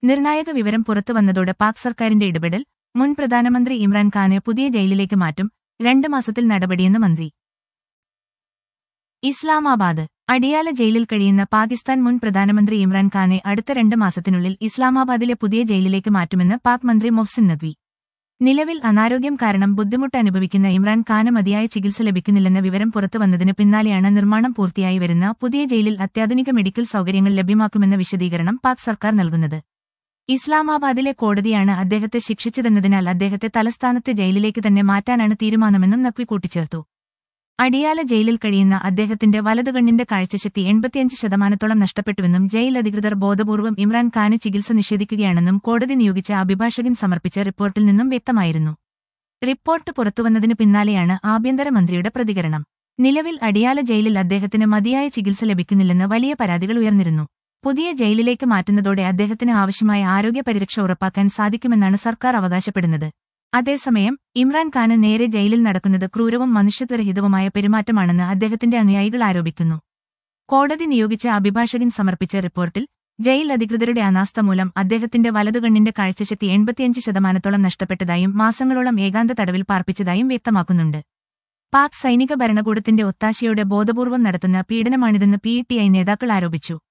നിർണായക വിവരം പുറത്തുവന്നതോടെ പാക് സർക്കാരിന്റെ ഇടപെടൽ മുൻ പ്രധാനമന്ത്രി ഇമ്രാൻഖാനെ പുതിയ ജയിലിലേക്ക് മാറ്റും രണ്ട് മാസത്തിൽ നടപടിയെന്ന് മന്ത്രി ഇസ്ലാമാബാദ് അടിയാല ജയിലിൽ കഴിയുന്ന പാകിസ്ഥാൻ മുൻ പ്രധാനമന്ത്രി ഇമ്രാൻഖാനെ അടുത്ത രണ്ട് മാസത്തിനുള്ളിൽ ഇസ്ലാമാബാദിലെ പുതിയ ജയിലിലേക്ക് മാറ്റുമെന്ന് പാക് മന്ത്രി മൊഹ്സിൻ നഖ്വി നിലവിൽ അനാരോഗ്യം കാരണം ബുദ്ധിമുട്ട് അനുഭവിക്കുന്ന ഇമ്രാൻഖാന് മതിയായ ചികിത്സ ലഭിക്കുന്നില്ലെന്ന വിവരം പുറത്തുവന്നതിന് പിന്നാലെയാണ് നിർമ്മാണം പൂർത്തിയായി വരുന്ന പുതിയ ജയിലിൽ അത്യാധുനിക മെഡിക്കൽ സൗകര്യങ്ങൾ ലഭ്യമാക്കുമെന്ന വിശദീകരണം പാക് സർക്കാർ നൽകുന്നത് ഇസ്ലാമാബാദിലെ കോടതിയാണ് അദ്ദേഹത്തെ ശിക്ഷിച്ചതെന്നതിനാൽ അദ്ദേഹത്തെ തലസ്ഥാനത്തെ ജയിലിലേക്ക് തന്നെ മാറ്റാനാണ് തീരുമാനമെന്നും നഖ്വി കൂട്ടിച്ചേർത്തു അടിയാല ജയിലിൽ കഴിയുന്ന അദ്ദേഹത്തിന്റെ വലതുകണ്ണിന്റെ കാഴ്ചശക്തി എൺപത്തിയഞ്ച് ശതമാനത്തോളം നഷ്ടപ്പെട്ടുവെന്നും ജയിൽ അധികൃതർ ബോധപൂർവം ഇമ്രാൻഖാന് ചികിത്സ നിഷേധിക്കുകയാണെന്നും കോടതി നിയോഗിച്ച അഭിഭാഷകൻ സമർപ്പിച്ച റിപ്പോർട്ടിൽ നിന്നും വ്യക്തമായിരുന്നു റിപ്പോർട്ട് പുറത്തുവന്നതിന് പിന്നാലെയാണ് ആഭ്യന്തരമന്ത്രിയുടെ പ്രതികരണം നിലവിൽ അടിയാല ജയിലിൽ അദ്ദേഹത്തിന് മതിയായ ചികിത്സ ലഭിക്കുന്നില്ലെന്ന് വലിയ പരാതികൾ ഉയർന്നിരുന്നു പുതിയ ജയിലിലേക്ക് മാറ്റുന്നതോടെ അദ്ദേഹത്തിന് ആവശ്യമായ ആരോഗ്യ പരിരക്ഷ ഉറപ്പാക്കാൻ സാധിക്കുമെന്നാണ് സർക്കാർ അവകാശപ്പെടുന്നത് അതേസമയം ഇമ്രാൻഖാന് നേരെ ജയിലിൽ നടക്കുന്നത് ക്രൂരവും മനുഷ്യത്വരഹിതവുമായ പെരുമാറ്റമാണെന്ന് അദ്ദേഹത്തിന്റെ അനുയായികൾ ആരോപിക്കുന്നു കോടതി നിയോഗിച്ച അഭിഭാഷകൻ സമർപ്പിച്ച റിപ്പോർട്ടിൽ ജയിൽ അധികൃതരുടെ അനാസ്ഥ മൂലം അദ്ദേഹത്തിന്റെ വലതുകണ്ണിന്റെ കാഴ്ചശക്തി എൺപത്തിയഞ്ച് ശതമാനത്തോളം നഷ്ടപ്പെട്ടതായും മാസങ്ങളോളം ഏകാന്ത തടവിൽ പാർപ്പിച്ചതായും വ്യക്തമാക്കുന്നുണ്ട് പാക് സൈനിക ഭരണകൂടത്തിന്റെ ഒത്താശയോടെ ബോധപൂർവം നടത്തുന്ന പീഡനമാണിതെന്ന് പി നേതാക്കൾ ആരോപിച്ചു